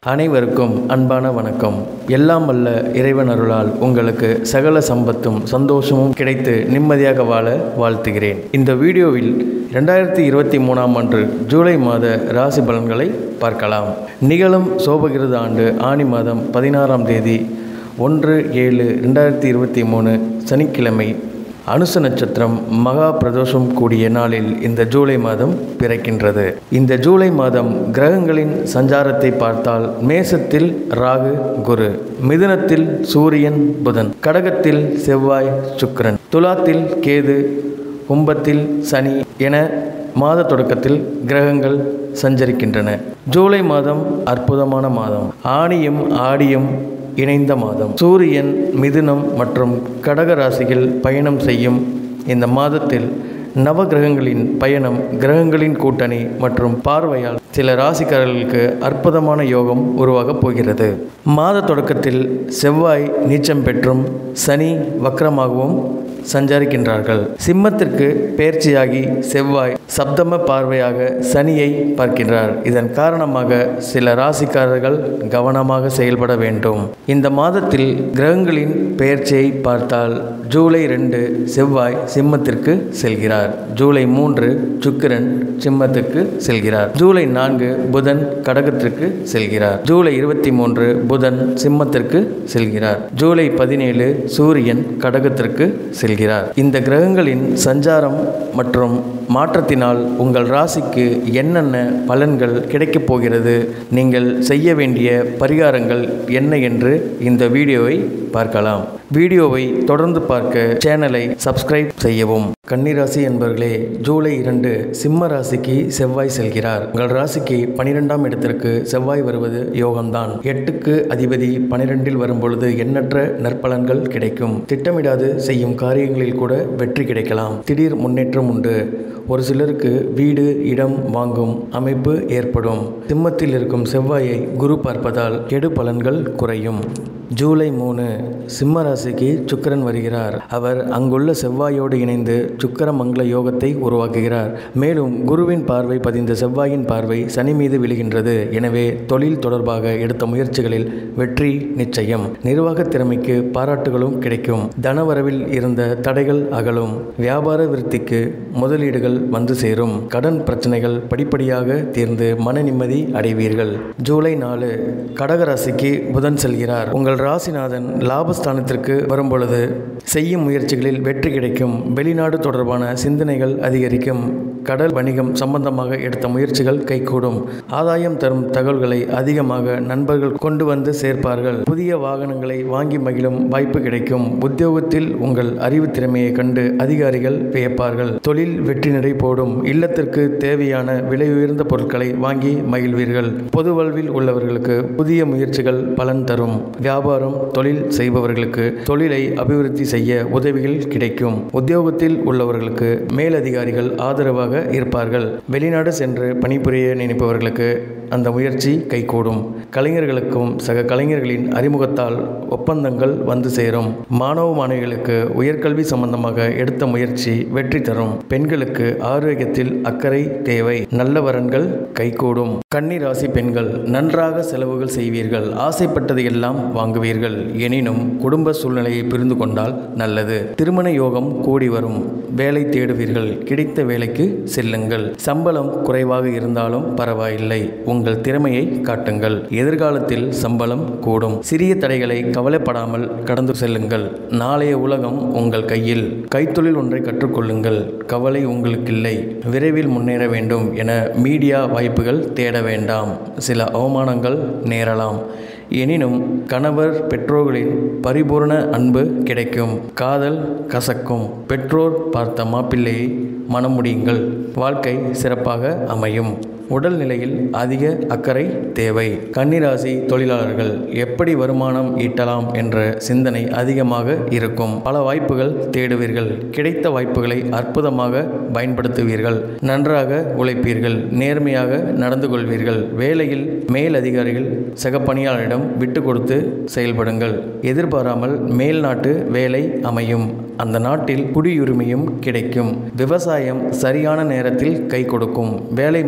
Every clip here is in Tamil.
அனைவருக்கும் அன்பான வணக்கம் எல்லாம் வல்ல இறைவன் அருளால் உங்களுக்கு சகல சம்பத்தும் சந்தோஷமும் கிடைத்து நிம்மதியாக வாழ வாழ்த்துகிறேன் இந்த வீடியோவில் ரெண்டாயிரத்தி இருபத்தி மூணாம் ஆண்டு ஜூலை மாத ராசி பலன்களை பார்க்கலாம் நிகழும் சோபகிருத ஆண்டு ஆணி மாதம் பதினாறாம் தேதி ஒன்று ஏழு ரெண்டாயிரத்தி இருபத்தி மூணு சனிக்கிழமை அனுச நட்சத்திரம் மகா பிரதோஷம் கூடிய நாளில் இந்த ஜூலை மாதம் பிறக்கின்றது இந்த ஜூலை மாதம் கிரகங்களின் சஞ்சாரத்தை பார்த்தால் மேசத்தில் ராகு குரு மிதுனத்தில் சூரியன் புதன் கடகத்தில் செவ்வாய் சுக்கிரன் துலாத்தில் கேது கும்பத்தில் சனி என மாத தொடக்கத்தில் கிரகங்கள் சஞ்சரிக்கின்றன ஜூலை மாதம் அற்புதமான மாதம் ஆணியும் ஆடியும் இணைந்த மாதம் சூரியன் மிதுனம் மற்றும் கடக ராசியில் பயணம் செய்யும் இந்த மாதத்தில் நவ கிரகங்களின் பயணம் கிரகங்களின் கூட்டணி மற்றும் பார்வையால் சில ராசிக்காரர்களுக்கு அற்புதமான யோகம் உருவாகப் போகிறது மாத தொடக்கத்தில் செவ்வாய் நீச்சம் பெற்றும் சனி வக்ரமாகவும் சஞ்சரிக்கின்றார்கள் சிம்மத்திற்கு பெயர்ச்சியாகி செவ்வாய் சப்தம பார்வையாக சனியை பார்க்கின்றார் இதன் காரணமாக சில ராசிக்காரர்கள் கவனமாக செயல்பட வேண்டும் இந்த மாதத்தில் கிரகங்களின் பெயர்ச்சியை பார்த்தால் ஜூலை ரெண்டு செவ்வாய் சிம்மத்திற்கு செல்கிறார் ஜூலை மூன்று சுக்கிரன் சிம்மத்துக்கு செல்கிறார் ஜூலை நான்கு புதன் கடகத்திற்கு செல்கிறார் ஜூலை இருபத்தி மூன்று புதன் சிம்மத்திற்கு செல்கிறார் ஜூலை பதினேழு சூரியன் கடகத்திற்கு செல்கிறார் இந்த கிரகங்களின் சஞ்சாரம் மற்றும் மாற்றத்தினால் உங்கள் ராசிக்கு என்னென்ன பலன்கள் கிடைக்கப் போகிறது நீங்கள் செய்ய வேண்டிய பரிகாரங்கள் என்ன என்று இந்த வீடியோவை பார்க்கலாம் வீடியோவை தொடர்ந்து பார்க்க சேனலை சப்ஸ்கிரைப் செய்யவும் கன்னிராசி என்பவர்களே ஜூலை இரண்டு சிம்ம ராசிக்கு செவ்வாய் செல்கிறார் உங்கள் ராசிக்கு பனிரெண்டாம் இடத்திற்கு செவ்வாய் வருவது யோகம்தான் எட்டுக்கு அதிபதி பனிரெண்டில் வரும்பொழுது எண்ணற்ற நற்பலன்கள் கிடைக்கும் திட்டமிடாது செய்யும் காரியங்களில் கூட வெற்றி கிடைக்கலாம் திடீர் முன்னேற்றம் உண்டு ஒரு சிலருக்கு வீடு இடம் வாங்கும் அமைப்பு ஏற்படும் சிம்மத்தில் இருக்கும் செவ்வாயை குரு பார்ப்பதால் கெடு பலன்கள் குறையும் ஜூலை மூணு சிம்ம ராசிக்கு சுக்கரன் வருகிறார் அவர் அங்குள்ள செவ்வாயோடு இணைந்து சுக்கர மங்கள யோகத்தை உருவாக்குகிறார் மேலும் குருவின் பார்வை பதிந்த செவ்வாயின் பார்வை சனி மீது விழுகின்றது எனவே தொழில் தொடர்பாக எடுத்த முயற்சிகளில் வெற்றி நிச்சயம் நிர்வாக திறமைக்கு பாராட்டுகளும் கிடைக்கும் தனவரவில் இருந்த தடைகள் அகலும் வியாபார விருத்திக்கு முதலீடுகள் வந்து சேரும் கடன் பிரச்சனைகள் படிப்படியாக தீர்ந்து மன நிம்மதி அடைவீர்கள் ஜூலை நாலு கடகராசிக்கு புதன் செல்கிறார் உங்கள் ராசிநாதன் லாபஸ்தானத்திற்கு வரும்பொழுது செய்யும் முயற்சிகளில் வெற்றி கிடைக்கும் வெளிநாடு தொடர்பான சிந்தனைகள் அதிகரிக்கும் கடல் வணிகம் சம்பந்தமாக எடுத்த முயற்சிகள் கைகூடும் ஆதாயம் தரும் தகவல்களை அதிகமாக நண்பர்கள் கொண்டு வந்து சேர்ப்பார்கள் புதிய வாகனங்களை வாங்கி மகிழும் வாய்ப்பு கிடைக்கும் உத்தியோகத்தில் உங்கள் அறிவு திறமையை கண்டு அதிகாரிகள் வியப்பார்கள் தொழில் வெற்றி நடை போடும் இல்லத்திற்கு தேவையான விலை உயர்ந்த பொருட்களை வாங்கி மகிழ்வீர்கள் பொது வாழ்வில் உள்ளவர்களுக்கு புதிய முயற்சிகள் பலன் தரும் வியாபாரம் தொழில் செய்பவர்களுக்கு தொழிலை அபிவிருத்தி செய்ய உதவிகள் கிடைக்கும் உத்தியோகத்தில் உள்ளவர்களுக்கு மேலதிகாரிகள் ஆதரவாக இருப்பார்கள் வெளிநாடு சென்று பணிபுரிய நினைப்பவர்களுக்கு அந்த முயற்சி கைகூடும் கலைஞர்களுக்கும் சக கலைஞர்களின் அறிமுகத்தால் ஒப்பந்தங்கள் வந்து சேரும் மாணவ மாணவிகளுக்கு உயர்கல்வி சம்பந்தமாக எடுத்த முயற்சி வெற்றி தரும் பெண்களுக்கு ஆரோக்கியத்தில் அக்கறை தேவை நல்ல வரன்கள் கைகூடும் கன்னி ராசி பெண்கள் நன்றாக செலவுகள் செய்வீர்கள் ஆசைப்பட்டது எல்லாம் வாங்குவீர்கள் எனினும் குடும்ப சூழ்நிலையை புரிந்து கொண்டால் நல்லது திருமண யோகம் கூடி வரும் வேலை தேடுவீர்கள் கிடைத்த வேலைக்கு செல்லுங்கள் சம்பளம் குறைவாக இருந்தாலும் பரவாயில்லை உங்கள் திறமையை காட்டுங்கள் எதிர்காலத்தில் சம்பளம் கூடும் சிறிய தடைகளை கவலைப்படாமல் கடந்து செல்லுங்கள் நாளைய உலகம் உங்கள் கையில் கைத்தொழில் ஒன்றை கற்றுக்கொள்ளுங்கள் கவலை உங்களுக்கில்லை விரைவில் முன்னேற வேண்டும் என மீடியா வாய்ப்புகள் தேட வேண்டாம் சில அவமானங்கள் நேரலாம் எனினும் கணவர் பெற்றோர்களின் பரிபூர்ண அன்பு கிடைக்கும் காதல் கசக்கும் பெற்றோர் பார்த்த மாப்பிள்ளையை மனம் முடியுங்கள் வாழ்க்கை சிறப்பாக அமையும் உடல் நிலையில் அதிக அக்கறை தேவை கன்னிராசி தொழிலாளர்கள் எப்படி வருமானம் ஈட்டலாம் என்ற சிந்தனை அதிகமாக இருக்கும் பல வாய்ப்புகள் தேடுவீர்கள் கிடைத்த வாய்ப்புகளை அற்புதமாக பயன்படுத்துவீர்கள் நன்றாக உழைப்பீர்கள் நேர்மையாக நடந்து கொள்வீர்கள் வேலையில் மேல் அதிகாரிகள் சக பணியாளரிடம் விட்டு கொடுத்து செயல்படுங்கள் எதிர்பாராமல் மேல் நாட்டு வேலை அமையும் அந்த நாட்டில் குடியுரிமையும் கிடைக்கும் விவசாயம் சரியான நேரத்தில் கை கொடுக்கும் வேலை மாற்றங்கள்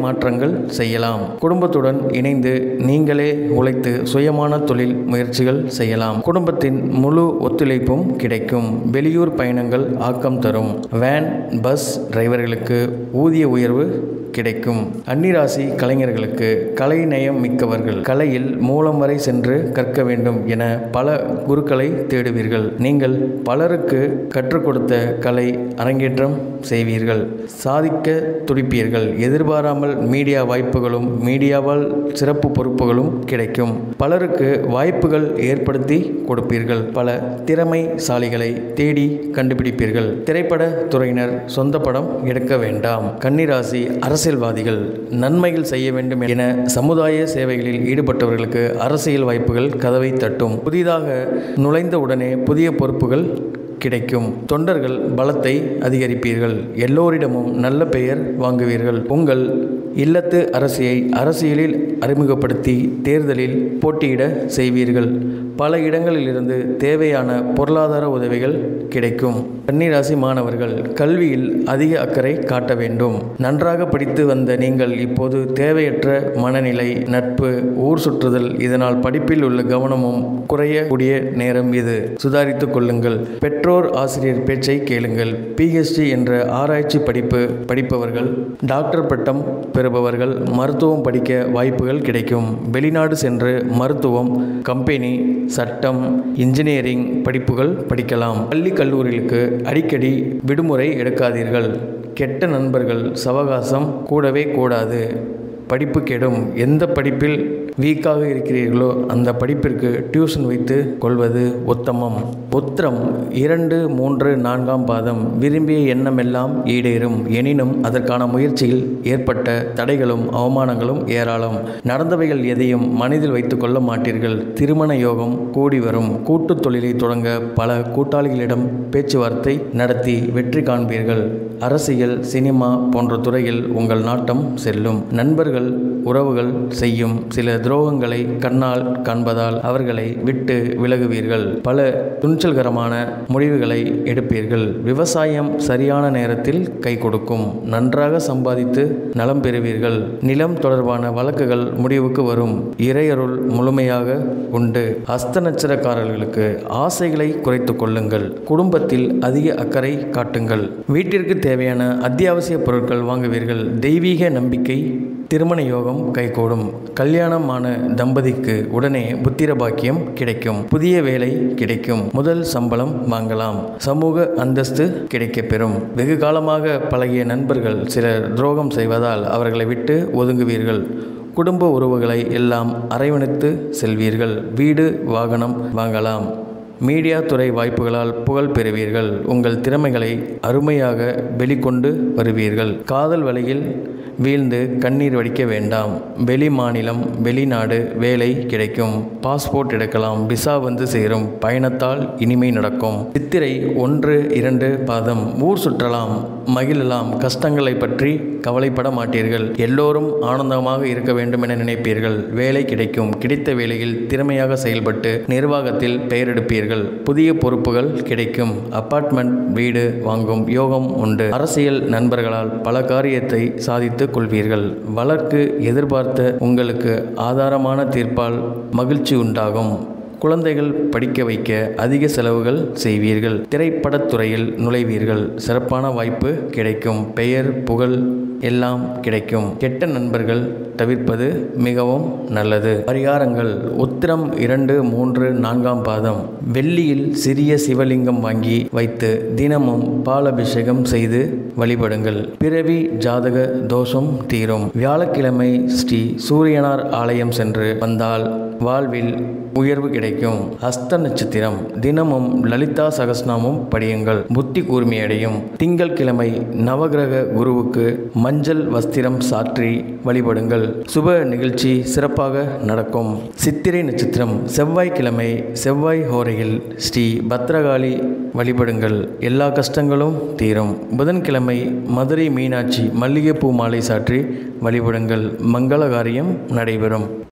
காரியங்கள் செய்யலாம் குடும்பத்துடன் இணைந்து நீங்களே உழைத்து சுயமான தொழில் முயற்சிகள் செய்யலாம் குடும்பத்தின் முழு ஒத்துழைப்பும் கிடைக்கும் வெளியூர் பயணங்கள் ஆக்கம் தரும் வேன் பஸ் டிரைவர்களுக்கு ஊதிய உயர்வு கிடைக்கும் அன்னிராசி கலைஞர்களுக்கு கலை நயம் மிக்கவர்கள் கலையில் மூலம் வரை சென்று கற்க வேண்டும் என பல குருக்களை தேடுவீர்கள் நீங்கள் பலருக்கு கற்றுக் கொடுத்த கலை அரங்கேற்றம் செய்வீர்கள் சாதிக்க துடிப்பீர்கள் எதிர்பாராமல் மீடியா வாய்ப்புகளும் மீடியாவால் சிறப்பு பொறுப்புகளும் கிடைக்கும் பலருக்கு வாய்ப்புகள் ஏற்படுத்தி கொடுப்பீர்கள் பல திறமைசாலிகளை தேடி கண்டுபிடிப்பீர்கள் திரைப்பட துறையினர் சொந்த படம் எடுக்க வேண்டாம் கன்னிராசி அரசியல்வாதிகள் நன்மைகள் செய்ய வேண்டும் என சமுதாய சேவைகளில் ஈடுபட்டவர்களுக்கு அரசியல் வாய்ப்புகள் கதவை தட்டும் புதிதாக நுழைந்த உடனே புதிய பொறுப்புகள் கிடைக்கும் தொண்டர்கள் பலத்தை அதிகரிப்பீர்கள் எல்லோரிடமும் நல்ல பெயர் வாங்குவீர்கள் உங்கள் இல்லத்து அரசியை அரசியலில் அறிமுகப்படுத்தி தேர்தலில் போட்டியிட செய்வீர்கள் பல இடங்களிலிருந்து தேவையான பொருளாதார உதவிகள் கிடைக்கும் கன்னிராசி மாணவர்கள் கல்வியில் அதிக அக்கறை காட்ட வேண்டும் நன்றாக படித்து வந்த நீங்கள் இப்போது தேவையற்ற மனநிலை நட்பு ஊர் சுற்றுதல் இதனால் படிப்பில் உள்ள கவனமும் குறையக்கூடிய நேரம் இது சுதாரித்துக் கொள்ளுங்கள் பெற்றோர் ஆசிரியர் பேச்சை கேளுங்கள் பிஹெச்டி என்ற ஆராய்ச்சி படிப்பு படிப்பவர்கள் டாக்டர் பட்டம் பெறுபவர்கள் மருத்துவம் படிக்க வாய்ப்புகள் கிடைக்கும் வெளிநாடு சென்று மருத்துவம் கம்பெனி சட்டம் இன்ஜினியரிங் படிப்புகள் படிக்கலாம் பள்ளி கல்லூரிகளுக்கு அடிக்கடி விடுமுறை எடுக்காதீர்கள் கெட்ட நண்பர்கள் சவகாசம் கூடவே கூடாது படிப்பு கெடும் எந்த படிப்பில் வீக்காக இருக்கிறீர்களோ அந்த படிப்பிற்கு டியூஷன் வைத்து கொள்வது உத்தமம் உத்திரம் இரண்டு மூன்று நான்காம் பாதம் விரும்பிய எண்ணமெல்லாம் ஈடேறும் எனினும் அதற்கான முயற்சியில் ஏற்பட்ட தடைகளும் அவமானங்களும் ஏராளம் நடந்தவைகள் எதையும் மனதில் வைத்துக் கொள்ள மாட்டீர்கள் திருமண யோகம் கூடி வரும் கூட்டுத் தொழிலை தொடங்க பல கூட்டாளிகளிடம் பேச்சுவார்த்தை நடத்தி வெற்றி காண்பீர்கள் அரசியல் சினிமா போன்ற துறையில் உங்கள் நாட்டம் செல்லும் நண்பர்கள் உறவுகள் செய்யும் சில துரோகங்களை கண்ணால் காண்பதால் அவர்களை விட்டு விலகுவீர்கள் பல துணிச்சல்கரமான முடிவுகளை எடுப்பீர்கள் விவசாயம் சரியான நேரத்தில் கை கொடுக்கும் நன்றாக சம்பாதித்து நலம் பெறுவீர்கள் நிலம் தொடர்பான வழக்குகள் முடிவுக்கு வரும் இறையருள் முழுமையாக உண்டு அஸ்த நட்சத்திரக்காரர்களுக்கு ஆசைகளை குறைத்துக் கொள்ளுங்கள் குடும்பத்தில் அதிக அக்கறை காட்டுங்கள் வீட்டிற்கு தேவையான அத்தியாவசிய பொருட்கள் வாங்குவீர்கள் தெய்வீக நம்பிக்கை திருமண யோகம் கைகூடும் கல்யாணமான தம்பதிக்கு உடனே புத்திர பாக்கியம் கிடைக்கும் புதிய வேலை கிடைக்கும் முதல் சம்பளம் வாங்கலாம் சமூக அந்தஸ்து கிடைக்கப்பெறும் வெகு காலமாக பழகிய நண்பர்கள் சிலர் துரோகம் செய்வதால் அவர்களை விட்டு ஒதுங்குவீர்கள் குடும்ப உறவுகளை எல்லாம் அரவணைத்து செல்வீர்கள் வீடு வாகனம் வாங்கலாம் மீடியா துறை வாய்ப்புகளால் புகழ் பெறுவீர்கள் உங்கள் திறமைகளை அருமையாக வெளிக்கொண்டு வருவீர்கள் காதல் வலையில் வீழ்ந்து கண்ணீர் வடிக்க வேண்டாம் வெளி மாநிலம் வெளிநாடு வேலை கிடைக்கும் பாஸ்போர்ட் எடுக்கலாம் விசா வந்து சேரும் பயணத்தால் இனிமை நடக்கும் சித்திரை ஒன்று இரண்டு பாதம் ஊர் சுற்றலாம் மகிழலாம் கஷ்டங்களை பற்றி கவலைப்பட மாட்டீர்கள் எல்லோரும் ஆனந்தமாக இருக்க வேண்டும் என நினைப்பீர்கள் வேலை கிடைக்கும் கிடைத்த வேலையில் திறமையாக செயல்பட்டு நிர்வாகத்தில் பெயரெடுப்பீர்கள் புதிய பொறுப்புகள் கிடைக்கும் அபார்ட்மெண்ட் வீடு வாங்கும் யோகம் உண்டு அரசியல் நண்பர்களால் பல காரியத்தை சாதித்து கொள்வீர்கள் வழக்கு எதிர்பார்த்த உங்களுக்கு ஆதாரமான தீர்ப்பால் மகிழ்ச்சி உண்டாகும் குழந்தைகள் படிக்க வைக்க அதிக செலவுகள் செய்வீர்கள் திரைப்படத்துறையில் நுழைவீர்கள் சிறப்பான வாய்ப்பு கிடைக்கும் பெயர் புகழ் எல்லாம் கிடைக்கும் கெட்ட நண்பர்கள் தவிர்ப்பது மிகவும் நல்லது பரிகாரங்கள் உத்திரம் இரண்டு மூன்று நான்காம் பாதம் வெள்ளியில் சிறிய சிவலிங்கம் வாங்கி வைத்து தினமும் பாலபிஷேகம் செய்து வழிபடுங்கள் பிறவி ஜாதக தோஷம் தீரும் வியாழக்கிழமை ஸ்ரீ சூரியனார் ஆலயம் சென்று வந்தால் வாழ்வில் உயர்வு கிடைக்கும் ஹஸ்த நட்சத்திரம் தினமும் லலிதா சகஸ்நாமம் படியுங்கள் புத்தி கூர்மையடையும் திங்கள் கிழமை நவகிரக குருவுக்கு மஞ்சள் வஸ்திரம் சாற்றி வழிபடுங்கள் சுப நிகழ்ச்சி சிறப்பாக நடக்கும் சித்திரை நட்சத்திரம் செவ்வாய்க்கிழமை செவ்வாய் ஹோரையில் ஸ்ரீ பத்ரகாளி வழிபடுங்கள் எல்லா கஷ்டங்களும் தீரும் புதன்கிழமை மதுரை மீனாட்சி மல்லிகைப்பூ மாலை சாற்றி வழிபடுங்கள் மங்கள காரியம் நடைபெறும்